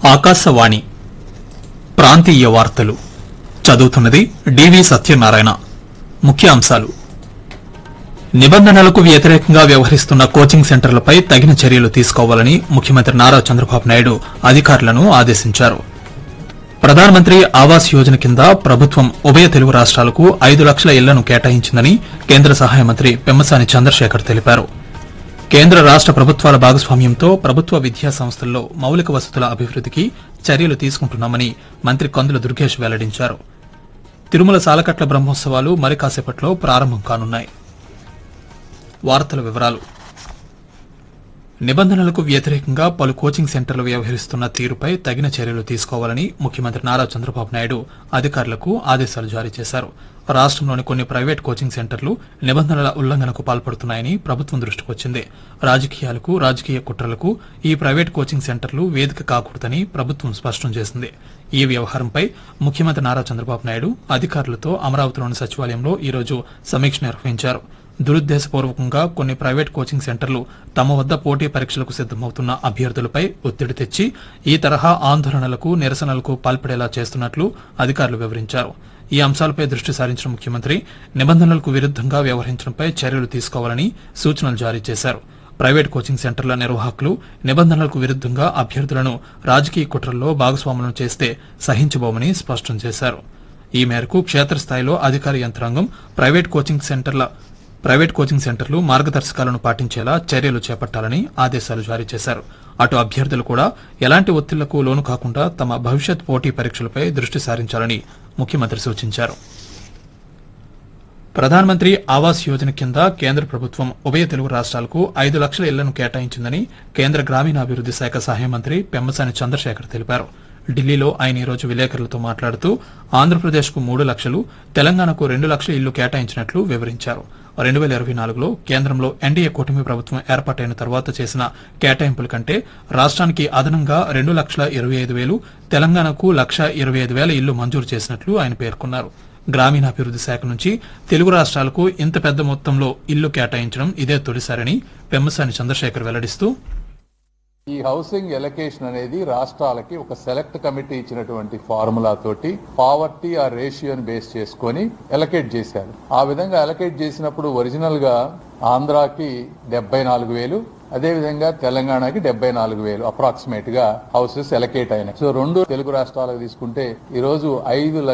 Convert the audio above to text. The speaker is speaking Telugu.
ఆకాశవాణి ప్రాంతీయ వార్తలు చదువుతున్నది డివి సత్యనారాయణ ముఖ్యాంశాలు నిబంధనలకు వ్యతిరేకంగా వ్యవహరిస్తున్న కోచింగ్ సెంటర్లపై తగిన చర్యలు తీసుకోవాలని ముఖ్యమంత్రి నారా చంద్రబాబు నాయుడు అధికారులను ఆదేశించారు ప్రధానమంత్రి ఆవాస్ యోజన కింద ప్రభుత్వం ఉభయ తెలుగు రాష్ట్రాలకు ఐదు లక్షల ఇళ్లను కేటాయించిందని కేంద్ర సహాయ మంత్రి పెమ్మసాని చంద్రశేఖర్ తెలిపారు కేంద్ర రాష్ట ప్రభుత్వాల భాగస్వామ్యంతో ప్రభుత్వ విద్యా సంస్థల్లో మౌలిక వసతుల అభివృద్దికి చర్యలు తీసుకుంటున్నామని మంత్రి కందుల దుర్గేష్ వెల్లడించారు తిరుమల సాలకట్ల బ్రహ్మోత్సవాలు మరి కాసేపట్లో ప్రారంభం కానున్నాయి వార్తల వివరాలు నిబంధనలకు వ్యతిరేకంగా పలు కోచింగ్ సెంటర్లు వ్యవహరిస్తున్న తీరుపై తగిన చర్యలు తీసుకోవాలని ముఖ్యమంత్రి నారా చంద్రబాబు నాయుడు అధికారులకు ఆదేశాలు జారీ చేశారు రాష్ట్రంలోని కొన్ని ప్రైవేట్ కోచింగ్ సెంటర్లు నిబంధనల ఉల్లంఘనకు పాల్పడుతున్నాయని ప్రభుత్వం దృష్టికొచ్చింది రాజకీయాలకు రాజకీయ కుట్రలకు ఈ ప్రైవేట్ కోచింగ్ సెంటర్లు వేదిక కాకూడదని ప్రభుత్వం స్పష్టం చేసింది ఈ వ్యవహారంపై ముఖ్యమంత్రి నారా చంద్రబాబు నాయుడు అధికారులతో అమరావతిలోని సచివాలయంలో ఈ రోజు సమీక్ష నిర్వహించారు దురుద్దేశపూర్వకంగా కొన్ని ప్రైవేట్ కోచింగ్ సెంటర్లు తమ వద్ద పోటీ పరీక్షలకు సిద్దమవుతున్న అభ్యర్థులపై ఒత్తిడి తెచ్చి ఈ తరహా ఆందోళనలకు నిరసనలకు పాల్పడేలా చేస్తున్నట్లు అధికారులు వివరించారు ఈ అంశాలపై దృష్టి సారించిన ముఖ్యమంత్రి నిబంధనలకు విరుద్దంగా వ్యవహరించడంపై చర్యలు తీసుకోవాలని సూచనలు జారీ చేశారు ప్రైవేట్ కోచింగ్ సెంటర్ల నిర్వాహకులు నిబంధనలకు విరుద్దంగా అభ్యర్థులను రాజకీయ కుట్రల్లో భాగస్వాములను చేస్తే సహించబోమని స్పష్టం చేశారు ఈ మేరకు క్షేత్రస్థాయిలో అధికార యంత్రాంగం ప్రైవేట్ కోచింగ్ సెంటర్ల ప్రైవేట్ కోచింగ్ సెంటర్లు మార్గదర్శకాలను పాటించేలా చర్యలు చేపట్టాలని ఆదేశాలు జారీ చేశారు అటు అభ్యర్థులు కూడా ఎలాంటి ఒత్తిళ్లకు లోను కాకుండా తమ భవిష్యత్ పోటీ పరీక్షలపై దృష్టి సారించాలని ముఖ్యమంత్రి సూచించారు ప్రధానమంత్రి ఆవాస్ యోజన కింద కేంద్ర ప్రభుత్వం ఉభయ తెలుగు రాష్ట్రాలకు ఐదు లక్షల ఇళ్లను కేటాయించిందని కేంద్ర గ్రామీణాభివృద్ది శాఖ సహాయ మంత్రి పెమ్మసాని చంద్రశేఖర్ తెలిపారు ఢిల్లీలో ఆయన ఈ రోజు విలేకరులతో మాట్లాడుతూ ఆంధ్రప్రదేశ్కు మూడు లక్షలు తెలంగాణకు రెండు లక్షల ఇళ్లు కేటాయించినట్లు వివరించారు రెండు వేల ఇరవై నాలుగులో కేంద్రంలో ఎన్డీఏ కూటమి ప్రభుత్వం ఏర్పాటైన తర్వాత చేసిన కేటాయింపుల కంటే రాష్ట్రానికి అదనంగా రెండు లక్షల ఇరవై ఐదు వేలు తెలంగాణకు లక్ష ఇరవై ఐదు వేల ఇళ్లు మంజూరు చేసినట్లు ఆయన పేర్కొన్నారు గ్రామీణాభివృద్ది శాఖ నుంచి తెలుగు రాష్ట్రాలకు ఇంత పెద్ద మొత్తంలో ఇల్లు కేటాయించడం ఇదే తొలిసారని పెమ్మసాని చంద్రశేఖర్ వెల్లడిస్తూ ఈ హౌసింగ్ ఎలకేషన్ అనేది రాష్ట్రాలకి ఒక సెలెక్ట్ కమిటీ ఇచ్చినటువంటి ఫార్ములా తోటి పావర్టీ ఆ రేషియోని బేస్ చేసుకొని ఎలకేట్ చేశారు ఆ విధంగా ఎలకేట్ చేసినప్పుడు ఒరిజినల్ గా ఆంధ్రాకి డెబ్బై నాలుగు వేలు అదే విధంగా తెలంగాణకి డెబ్బై నాలుగు వేలు అప్రాక్సిమేట్ గా హౌసెస్ ఎలకేట్ అయినాయి సో రెండు తెలుగు రాష్ట్రాలకు తీసుకుంటే ఈ రోజు ఐదు